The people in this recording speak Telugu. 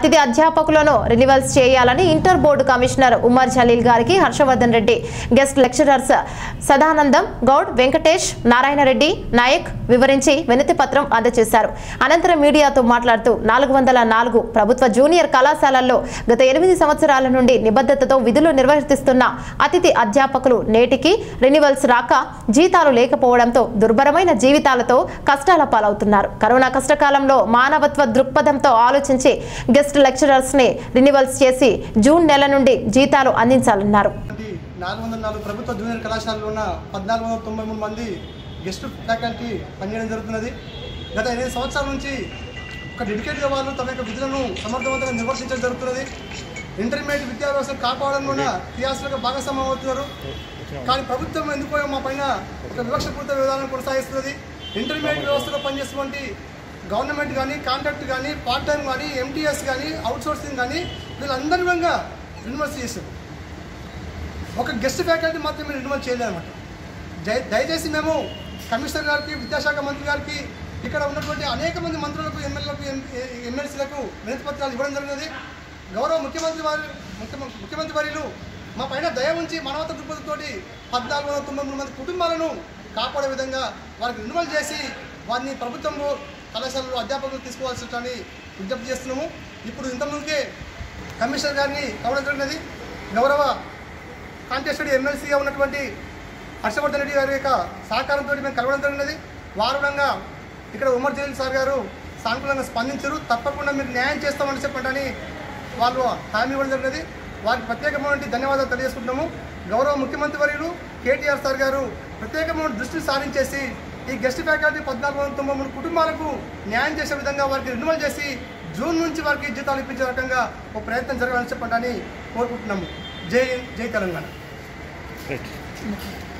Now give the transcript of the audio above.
అతిథి అధ్యాపకులను రెన్యువల్స్ చేయాలని inter board commissioner Umar Jaleel గారికి హర్షవర్ధన్ రెడ్డి గెస్ట్ లెక్చరర్స్ సదానందం గౌడ్ వెంకటేష్ నారాయణ రెడ్డి నాయక్ వివరించి వినతి పత్రం అందజేశారు అనంతరం మీడియాతో మాట్లాడుతూ నాలుగు వందల నాలుగు ప్రభుత్వ జూనియర్ కళాశాలల్లో గత ఎనిమిది సంవత్సరాల నుండి నిబద్ధతతో విధులు నిర్వర్తిస్తున్న అతిథి అధ్యాపకులు నేటికి రెన్యువల్స్ రాక జీతాలు లేకపోవడంతో దుర్భరమైన జీవితాలతో కష్టాల పాలవుతున్నారు కరోనా కష్టకాలంలో మానవత్వ దృక్పథంతో ఆలోచించి గెస్ట్ లెక్చరర్స్ ని రెన్యువల్స్ చేసి జూన్ నెల నుండి జీతాలు అందించాలన్నారు ఇది నాలుగు వందల నాలుగు ప్రభుత్వ జూనియర్ కళాశాలలో ఉన్న పద్నాలుగు వందల తొంభై మూడు మంది గెస్ట్ ఫ్యాకల్టీ పనిచేయడం జరుగుతున్నది గత ఎనిమిది సంవత్సరాల నుంచి ఒక డెడికేటెడ్ వాళ్ళు తమ యొక్క విధులను సమర్థవంతంగా నిర్వర్తించడం జరుగుతున్నది ఇంటర్మీడియట్ విద్యా వ్యవస్థను కాపాడంలో క్రియాశీలక భాగస్వామ్యం అవుతున్నారు కానీ ప్రభుత్వం ఎందుకో మా పైన ఒక వివక్షపూరిత విధానం కొనసాగిస్తున్నది ఇంటర్మీడియట్ వ్యవస్థలో పనిచేసేటువంటి గవర్నమెంట్ కానీ కాంట్రాక్ట్ కానీ పార్ట్ టైం కానీ ఎంటీఎస్ కానీ అవుట్సోర్సింగ్ కానీ వీళ్ళందరి విధంగా యూనివర్సిటీ చేశారు ఒక గెస్ట్ ఫ్యాకల్టీ మాత్రం మీరు రినివల్ చేయలేదన్నమాట జై దయచేసి మేము కమిషనర్ గారికి విద్యాశాఖ మంత్రి గారికి ఇక్కడ ఉన్నటువంటి అనేక మంది మంత్రులకు ఎమ్మెల్యేలకు ఎమ్మెల్సీలకు వినతి పత్రాలు ఇవ్వడం జరిగినది గౌరవ ముఖ్యమంత్రి వారి ముఖ్యమ- ముఖ్యమంత్రి వర్యులు మా పైన దయ ఉంచి మానవత దృక్పథంతోటి పద్నాలుగు వందల తొంభై మూడు మంది కుటుంబాలను కాపాడే విధంగా వారికి రినివల్ చేసి వారిని ప్రభుత్వం కళాశాలలో అధ్యాపకులు తీసుకోవాల్సిందని విజ్ఞప్తి చేస్తున్నాము ఇప్పుడు ఇంతకుముందుకే కమిషనర్ గారిని కలవడం జరిగినది గౌరవ కాంటెస్టెడ్ ఎమ్మెల్సీగా ఉన్నటువంటి హర్షవర్ధన్ రెడ్డి గారి యొక్క సహకారంతో మేము కలవడం జరిగినది వారుడంగా ఇక్కడ ఉమర్ జలీల్ సార్ గారు సానుకూలంగా స్పందించారు తప్పకుండా మీరు న్యాయం చేస్తామని చెప్పండి వాళ్ళు హామీ ఇవ్వడం జరిగినది వారికి ప్రత్యేకమైన ధన్యవాదాలు తెలియజేసుకుంటున్నాము గౌరవ ముఖ్యమంత్రి వర్యులు కేటీఆర్ సార్ గారు ప్రత్యేకమైన దృష్టిని సారించేసి ఈ గెస్ట్ ఫ్యాకల్టీ పద్నాలుగు వందల తొంభై మూడు కుటుంబాలకు న్యాయం చేసే విధంగా వారికి రినివల్ చేసి జూన్ నుంచి వారికి జీతాలు ఇప్పించే రకంగా ఒక ప్రయత్నం జరగాలని చెప్పండి కోరుకుంటున్నాము జై హింద్, జై తెలంగాణ